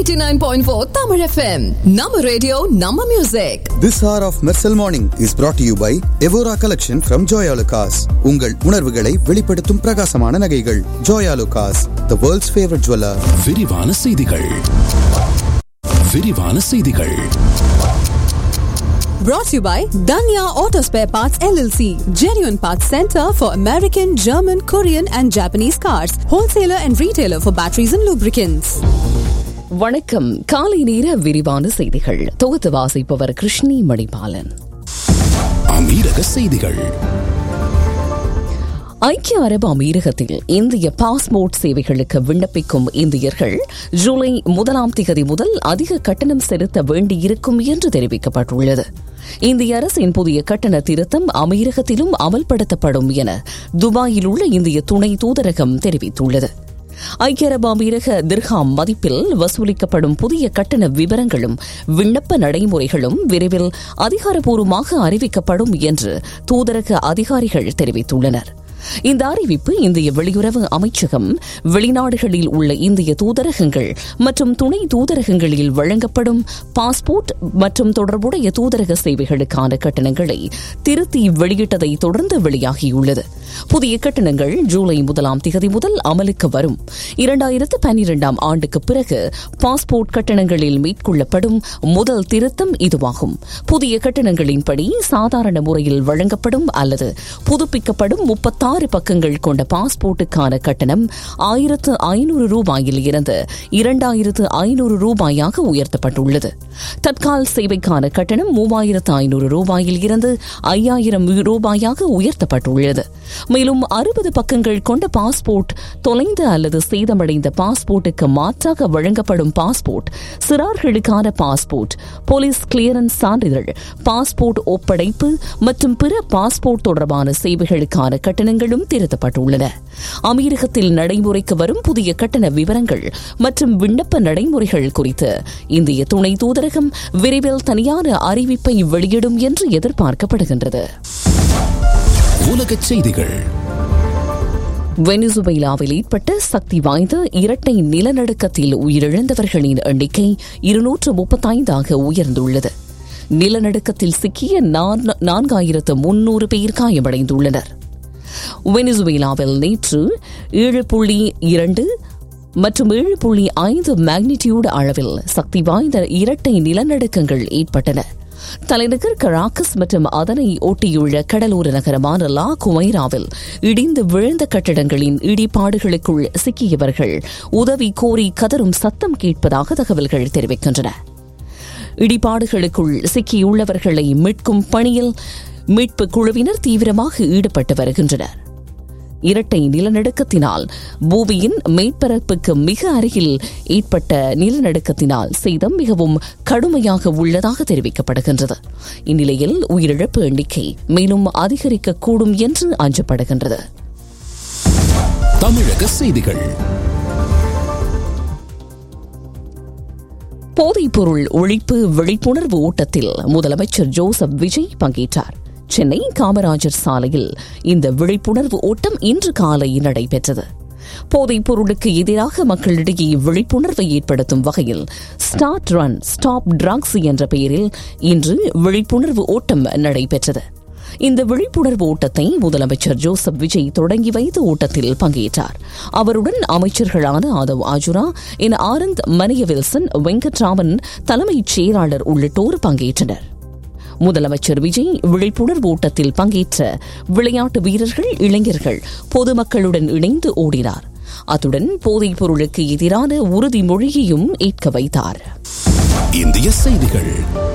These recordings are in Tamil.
89.4 Tamil FM. Nama radio, Nama music. This hour of Mersal Morning is brought to you by Evora Collection from Joya Lucas. உங்கள் உணர்வுகளை வெளிப்படுத்தும் பிரகாசமான நகைகள் Joya Lucas, the world's favorite jeweler. விரிவான செய்திகள் விரிவான செய்திகள் Brought to you by Danya Auto Spare Parts LLC. Genuine Parts Center for American, German, Korean and Japanese cars. Wholesaler and retailer for batteries and lubricants. வணக்கம் காலை நேர விரிவான செய்திகள் தொகுத்து வாசிப்பவர் கிருஷ்ணி மணிபாலன் அமீரக செய்திகள் ஐக்கிய அரபு அமீரகத்தில் இந்திய பாஸ்போர்ட் சேவைகளுக்கு விண்ணப்பிக்கும் இந்தியர்கள் ஜூலை முதலாம் திகதி முதல் அதிக கட்டணம் செலுத்த வேண்டியிருக்கும் என்று தெரிவிக்கப்பட்டுள்ளது இந்திய அரசின் புதிய கட்டண திருத்தம் அமீரகத்திலும் அமல்படுத்தப்படும் என துபாயில் உள்ள இந்திய துணை தூதரகம் தெரிவித்துள்ளது ஐக்கிய அரபு அமீரக திர்ஹாம் மதிப்பில் வசூலிக்கப்படும் புதிய கட்டண விவரங்களும் விண்ணப்ப நடைமுறைகளும் விரைவில் அதிகாரப்பூர்வமாக அறிவிக்கப்படும் என்று தூதரக அதிகாரிகள் தெரிவித்துள்ளனர் இந்த அறிவிப்பு இந்திய வெளியுறவு அமைச்சகம் வெளிநாடுகளில் உள்ள இந்திய தூதரகங்கள் மற்றும் துணை தூதரகங்களில் வழங்கப்படும் பாஸ்போர்ட் மற்றும் தொடர்புடைய தூதரக சேவைகளுக்கான கட்டணங்களை திருத்தி வெளியிட்டதை தொடர்ந்து வெளியாகியுள்ளது புதிய கட்டணங்கள் ஜூலை முதலாம் திகதி முதல் அமலுக்கு வரும் இரண்டாயிரத்து பன்னிரண்டாம் ஆண்டுக்கு பிறகு பாஸ்போர்ட் கட்டணங்களில் மேற்கொள்ளப்படும் முதல் திருத்தம் இதுவாகும் புதிய கட்டணங்களின்படி சாதாரண முறையில் வழங்கப்படும் அல்லது புதுப்பிக்கப்படும் முப்பத்தாறு பக்கங்கள் கொண்ட பாஸ்போர்ட்டுக்கான கட்டணம் ஆயிரத்து ஐநூறு ரூபாயில் இருந்து இரண்டாயிரத்து ஐநூறு ரூபாயாக உயர்த்தப்பட்டுள்ளது தற்கால் சேவைக்கான கட்டணம் மூவாயிரத்து ஐநூறு ரூபாயில் இருந்து ஐயாயிரம் ரூபாயாக உயர்த்தப்பட்டுள்ளது மேலும் அறுபது பக்கங்கள் கொண்ட பாஸ்போர்ட் தொலைந்த அல்லது சேதமடைந்த பாஸ்போர்ட்டுக்கு மாற்றாக வழங்கப்படும் பாஸ்போர்ட் சிறார்களுக்கான பாஸ்போர்ட் போலீஸ் கிளியரன்ஸ் சான்றிதழ் பாஸ்போர்ட் ஒப்படைப்பு மற்றும் பிற பாஸ்போர்ட் தொடர்பான சேவைகளுக்கான கட்டணங்களும் திருத்தப்பட்டுள்ளன அமீரகத்தில் நடைமுறைக்கு வரும் புதிய கட்டண விவரங்கள் மற்றும் விண்ணப்ப நடைமுறைகள் குறித்து இந்திய துணை தூதரகம் விரைவில் தனியான அறிவிப்பை வெளியிடும் என்று எதிர்பார்க்கப்படுகின்றது உலகச் செய்திகள் வெனிசுவேலாவில் ஏற்பட்ட சக்தி வாய்ந்த இரட்டை நிலநடுக்கத்தில் உயிரிழந்தவர்களின் எண்ணிக்கை இருநூற்று முப்பத்தைந்தாக உயர்ந்துள்ளது நிலநடுக்கத்தில் சிக்கிய நான்காயிரத்து முன்னூறு பேர் காயமடைந்துள்ளனர் வெனிசுவேலாவில் நேற்று ஏழு புள்ளி இரண்டு மற்றும் ஏழு புள்ளி ஐந்து மேக்னிடியூடு அளவில் சக்தி வாய்ந்த இரட்டை நிலநடுக்கங்கள் ஏற்பட்டன தலைநகர் கராக்கஸ் மற்றும் அதனை ஒட்டியுள்ள கடலோர நகரமான லா குமைராவில் இடிந்து விழுந்த கட்டடங்களின் இடிபாடுகளுக்குள் சிக்கியவர்கள் உதவி கோரி கதரும் சத்தம் கேட்பதாக தகவல்கள் தெரிவிக்கின்றன இடிபாடுகளுக்குள் சிக்கியுள்ளவர்களை மீட்கும் பணியில் மீட்பு குழுவினர் தீவிரமாக ஈடுபட்டு வருகின்றனர் இரட்டை நிலநடுக்கத்தினால் பூமியின் மேற்பரப்புக்கு மிக அருகில் ஏற்பட்ட நிலநடுக்கத்தினால் சேதம் மிகவும் கடுமையாக உள்ளதாக தெரிவிக்கப்படுகின்றது இந்நிலையில் உயிரிழப்பு எண்ணிக்கை மேலும் அதிகரிக்கக்கூடும் என்று அஞ்சப்படுகின்றது தமிழக செய்திகள் போதைப்பொருள் ஒழிப்பு விழிப்புணர்வு ஓட்டத்தில் முதலமைச்சர் ஜோசப் விஜய் பங்கேற்றார் சென்னை காமராஜர் சாலையில் இந்த விழிப்புணர்வு ஓட்டம் இன்று காலை நடைபெற்றது போதைப் பொருளுக்கு எதிராக மக்களிடையே விழிப்புணர்வை ஏற்படுத்தும் வகையில் ஸ்டார்ட் ரன் ஸ்டாப் ட்ரக்ஸ் என்ற பெயரில் இன்று விழிப்புணர்வு ஓட்டம் நடைபெற்றது இந்த விழிப்புணர்வு ஓட்டத்தை முதலமைச்சர் ஜோசப் விஜய் தொடங்கி வைத்த ஓட்டத்தில் பங்கேற்றார் அவருடன் அமைச்சர்களான ஆதவ் ஆஜுரா என் ஆனந்த் மணிய வில்சன் வெங்கட்ராமன் தலைமைச் செயலாளர் உள்ளிட்டோர் பங்கேற்றனர் முதலமைச்சர் விஜய் விழிப்புணர்வு ஓட்டத்தில் பங்கேற்ற விளையாட்டு வீரர்கள் இளைஞர்கள் பொதுமக்களுடன் இணைந்து ஓடினார் அத்துடன் போதைப் பொருளுக்கு எதிரான உறுதிமொழியையும் ஏற்க வைத்தார் இந்திய செய்திகள்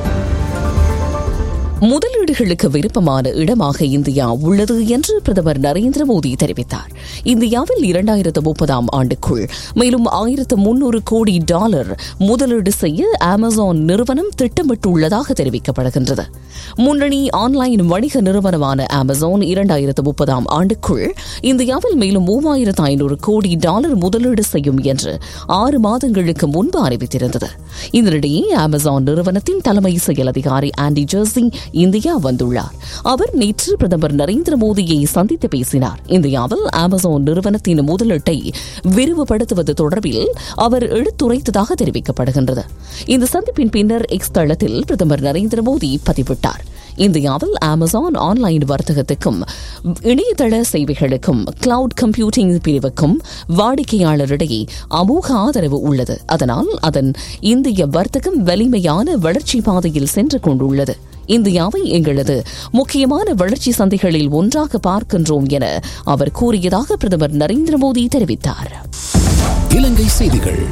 முதலீடுகளுக்கு விருப்பமான இடமாக இந்தியா உள்ளது என்று பிரதமர் நரேந்திர மோடி தெரிவித்தார் இந்தியாவில் இரண்டாயிரத்து முப்பதாம் ஆண்டுக்குள் மேலும் ஆயிரத்து முன்னூறு கோடி டாலர் முதலீடு செய்ய அமேசான் நிறுவனம் திட்டமிட்டுள்ளதாக தெரிவிக்கப்படுகின்றது முன்னணி ஆன்லைன் வணிக நிறுவனமான அமேசான் இரண்டாயிரத்து முப்பதாம் ஆண்டுக்குள் இந்தியாவில் மேலும் மூவாயிரத்து ஐநூறு கோடி டாலர் முதலீடு செய்யும் என்று ஆறு மாதங்களுக்கு முன்பு அறிவித்திருந்தது இதனிடையே அமேசான் நிறுவனத்தின் தலைமை செயல் அதிகாரி ஆண்டி ஜெர்சி இந்தியா வந்துள்ளார் அவர் நேற்று பிரதமர் நரேந்திர மோடியை சந்தித்து பேசினார் இந்தியாவில் அமேசான் நிறுவனத்தின் முதலீட்டை விரிவுபடுத்துவது தொடர்பில் அவர் எடுத்துரைத்ததாக தெரிவிக்கப்படுகின்றது இந்த சந்திப்பின் பின்னர் எக்ஸ் தளத்தில் பிரதமர் நரேந்திர மோடி பதிவிட்டார் இந்தியாவில் அமேசான் ஆன்லைன் வர்த்தகத்துக்கும் இணையதள சேவைகளுக்கும் கிளவுட் கம்ப்யூட்டிங் பிரிவுக்கும் வாடிக்கையாளரிடையே அமோக ஆதரவு உள்ளது அதனால் அதன் இந்திய வர்த்தகம் வலிமையான வளர்ச்சி பாதையில் சென்று கொண்டுள்ளது இந்தியாவை எங்களது முக்கியமான வளர்ச்சி சந்தைகளில் ஒன்றாக பார்க்கின்றோம் என அவர் கூறியதாக பிரதமர் நரேந்திர மோடி தெரிவித்தார் இலங்கை செய்திகள்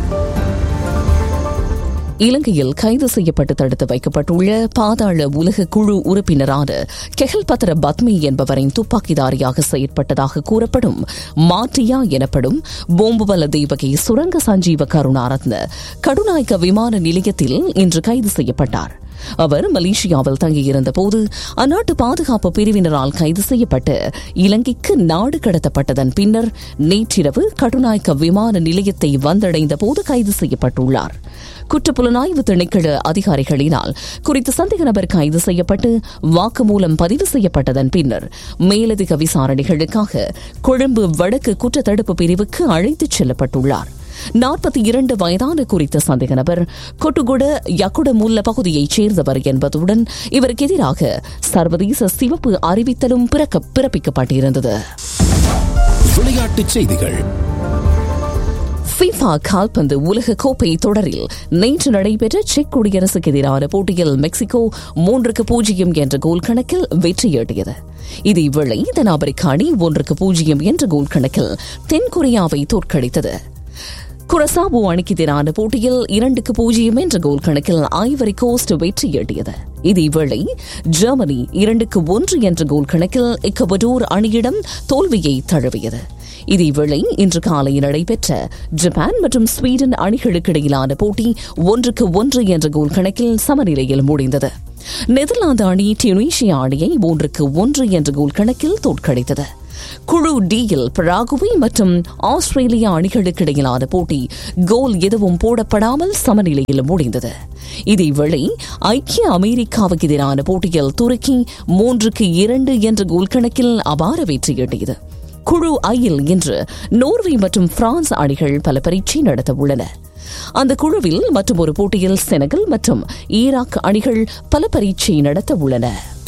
இலங்கையில் கைது செய்யப்பட்டு தடுத்து வைக்கப்பட்டுள்ள பாதாள உலக குழு உறுப்பினரான கெஹல் பத்ர பத்மி என்பவரின் துப்பாக்கிதாரியாக செயற்பட்டதாக கூறப்படும் மாட்டியா எனப்படும் போம்புபல தேவகி சுரங்க சஞ்சீவ கருணாரத்ன கடுநாயக்க விமான நிலையத்தில் இன்று கைது செய்யப்பட்டார் அவர் மலேசியாவில் தங்கியிருந்த போது அந்நாட்டு பாதுகாப்பு பிரிவினரால் கைது செய்யப்பட்டு இலங்கைக்கு நாடு கடத்தப்பட்டதன் பின்னர் நேற்றிரவு கடுநாயக்க விமான நிலையத்தை வந்தடைந்த போது கைது செய்யப்பட்டுள்ளார் குற்றப்புலனாய்வு திணைக்கள அதிகாரிகளினால் குறித்த சந்தேக நபர் கைது செய்யப்பட்டு வாக்குமூலம் பதிவு செய்யப்பட்டதன் பின்னர் மேலதிக விசாரணைகளுக்காக கொழும்பு வடக்கு குற்றத்தடுப்பு பிரிவுக்கு அழைத்துச் செல்லப்பட்டுள்ளார் நாற்பத்தி இரண்டு வயதான குறித்த சந்தேக நபர் கொட்டுகுட யக்குடமுல்ல பகுதியைச் சேர்ந்தவர் என்பதுடன் இவருக்கு எதிராக சர்வதேச சிவப்பு அறிவித்தலும் பிறப்பிக்கப்பட்டிருந்தது விளையாட்டுச் செய்திகள் ஃபிஃபா கால்பந்து உலக கோப்பை தொடரில் நேற்று நடைபெற்ற செக் குடியரசுக்கு எதிரான போட்டியில் மெக்சிகோ மூன்றுக்கு பூஜ்ஜியம் என்ற கோல் கணக்கில் வெற்றியீட்டியது இதேவேளை தென்னாப்பிரிக்க அணி ஒன்றுக்கு பூஜ்ஜியம் என்ற கோல் கணக்கில் தென்கொரியாவை தோற்கடித்தது குரசாபு அணிக்கு எதிரான போட்டியில் இரண்டுக்கு பூஜ்ஜியம் என்ற கோல் கணக்கில் ஐவரி கோஸ்ட் வெற்றியீட்டியது இதேவேளை ஜெர்மனி இரண்டுக்கு ஒன்று என்ற கோல் கணக்கில் எக்கவடோர் அணியிடம் தோல்வியை தழுவியது இதேவேளை இன்று காலை நடைபெற்ற ஜப்பான் மற்றும் ஸ்வீடன் அணிகளுக்கு இடையிலான போட்டி ஒன்றுக்கு ஒன்று என்ற கோல் கணக்கில் சமநிலையில் முடிந்தது நெதர்லாந்து அணி டியூனிஷியா அணியை மூன்றுக்கு ஒன்று என்ற கோல் கணக்கில் தோற்கடித்தது குழு டியில் பராகுவே மற்றும் ஆஸ்திரேலியா அணிகளுக்கு இடையிலான போட்டி கோல் எதுவும் போடப்படாமல் சமநிலையில் முடிந்தது இதேவேளை ஐக்கிய அமெரிக்காவுக்கு எதிரான போட்டியில் துருக்கி மூன்றுக்கு இரண்டு என்ற கோல் கணக்கில் அபார வெற்றியீட்டியது குழு ஐயில் இன்று நோர்வே மற்றும் பிரான்ஸ் அணிகள் பல பரீட்சை நடத்த உள்ளன அந்த குழுவில் மற்றும் ஒரு போட்டியில் செனகல் மற்றும் ஈராக் அணிகள் பல பரீட்சை நடத்த உள்ளன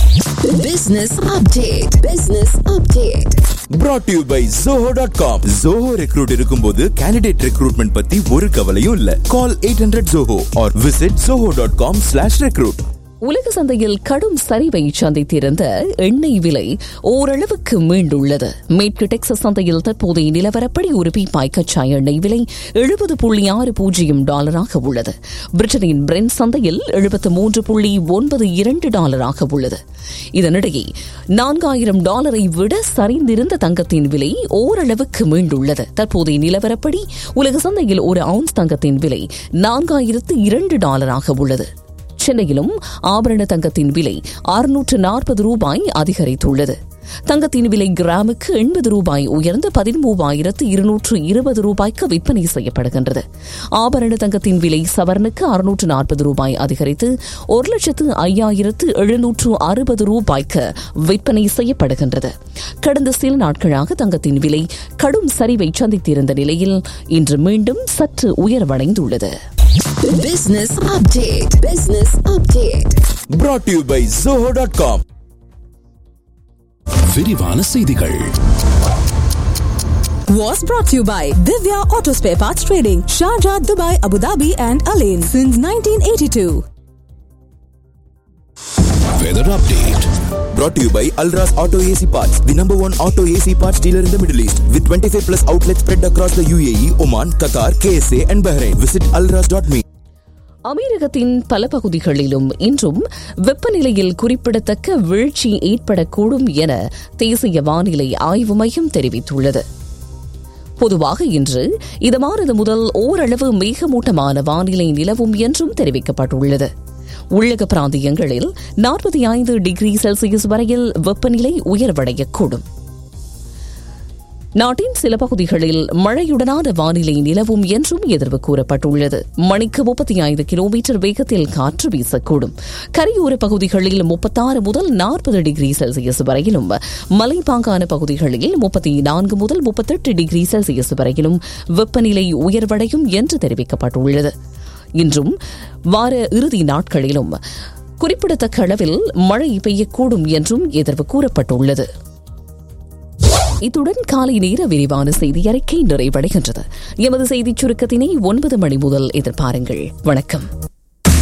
Business update. Business update. brought to you by zoho.com zoho recruit இருக்கும்போது candidate recruitment பத்தி ஒரு கவலையும் இல்ல call 800 zoho or visit zoho.com slash recruit உலக சந்தையில் கடும் சரிவை சந்தித்திருந்த எண்ணெய் விலை ஓரளவுக்கு மீண்டுள்ளது மேற்கு டெக்சஸ் சந்தையில் தற்போதைய நிலவரப்படி ஒரு பீப்பாய் கச்சா எண்ணெய் விலை எழுபது புள்ளி ஆறு பூஜ்ஜியம் டாலராக உள்ளது பிரிட்டனின் பிரெண்ட் சந்தையில் எழுபத்து மூன்று புள்ளி ஒன்பது இரண்டு டாலராக உள்ளது இதனிடையே நான்காயிரம் டாலரை விட சரிந்திருந்த தங்கத்தின் விலை ஓரளவுக்கு மீண்டுள்ளது தற்போதைய நிலவரப்படி உலக சந்தையில் ஒரு அவுன்ஸ் தங்கத்தின் விலை நான்காயிரத்து இரண்டு டாலராக உள்ளது சென்னையிலும் ஆபரண தங்கத்தின் விலை அறுநூற்று நாற்பது ரூபாய் அதிகரித்துள்ளது தங்கத்தின் விலை கிராமுக்கு எண்பது ரூபாய் உயர்ந்து பதிமூவாயிரத்து இருநூற்று இருபது ரூபாய்க்கு விற்பனை செய்யப்படுகின்றது ஆபரண தங்கத்தின் விலை சவரனுக்கு அறுநூற்று நாற்பது ரூபாய் அதிகரித்து ஒரு லட்சத்து ஐயாயிரத்து எழுநூற்று அறுபது ரூபாய்க்கு விற்பனை செய்யப்படுகின்றது கடந்த சில நாட்களாக தங்கத்தின் விலை கடும் சரிவை சந்தித்திருந்த நிலையில் இன்று மீண்டும் சற்று உயர்வடைந்துள்ளது Business update. Business update. brought to you by zoho.com விரிவான செய்திகள் Was brought to you by Divya Auto Spare Parts Trading, Sharjah, Dubai, Abu Dhabi, and Alain since 1982. Weather update brought to you by Alras Auto AC Parts the number one auto AC parts dealer in the Middle East with 25 plus outlets spread across the UAE Oman Qatar KSA and Bahrain visit alras.me அமீரகத்தின் பல பகுதிகளிலும் இன்றும் வெப்பநிலையில் குறிப்பிடத்தக்க வீழ்ச்சி ஏற்படக்கூடும் என தேசிய வானிலை ஆய்வு மையம் தெரிவித்துள்ளது பொதுவாக இன்று இதமானது முதல் ஓரளவு மேகமூட்டமான வானிலை நிலவும் என்றும் தெரிவிக்கப்பட்டுள்ளது உள்ளக பிராந்தியங்களில் நாற்பத்தி ஐந்து டிகிரி செல்சியஸ் வரையில் வெப்பநிலை உயர்வடையக்கூடும் நாட்டின் சில பகுதிகளில் மழையுடனான வானிலை நிலவும் என்றும் எதிர்வு கூறப்பட்டுள்ளது மணிக்கு முப்பத்தி ஐந்து கிலோமீட்டர் வேகத்தில் காற்று வீசக்கூடும் கரையோர பகுதிகளில் முப்பத்தாறு முதல் நாற்பது டிகிரி செல்சியஸ் வரையிலும் மலைப்பாங்கான பகுதிகளில் முப்பத்தி நான்கு முதல் முப்பத்தெட்டு டிகிரி செல்சியஸ் வரையிலும் வெப்பநிலை உயர்வடையும் என்று தெரிவிக்கப்பட்டுள்ளது இன்றும் வார இறுதி நாட்களிலும் குறிப்பிடத்தக்க அளவில் மழை பெய்யக்கூடும் என்றும் எதிர்வு கூறப்பட்டுள்ளது இத்துடன் காலை நேர விரிவான செய்தி அறிக்கை நிறைவடைகின்றது எமது செய்திச் சுருக்கத்தினை ஒன்பது மணி முதல் எதிர்பாருங்கள் வணக்கம்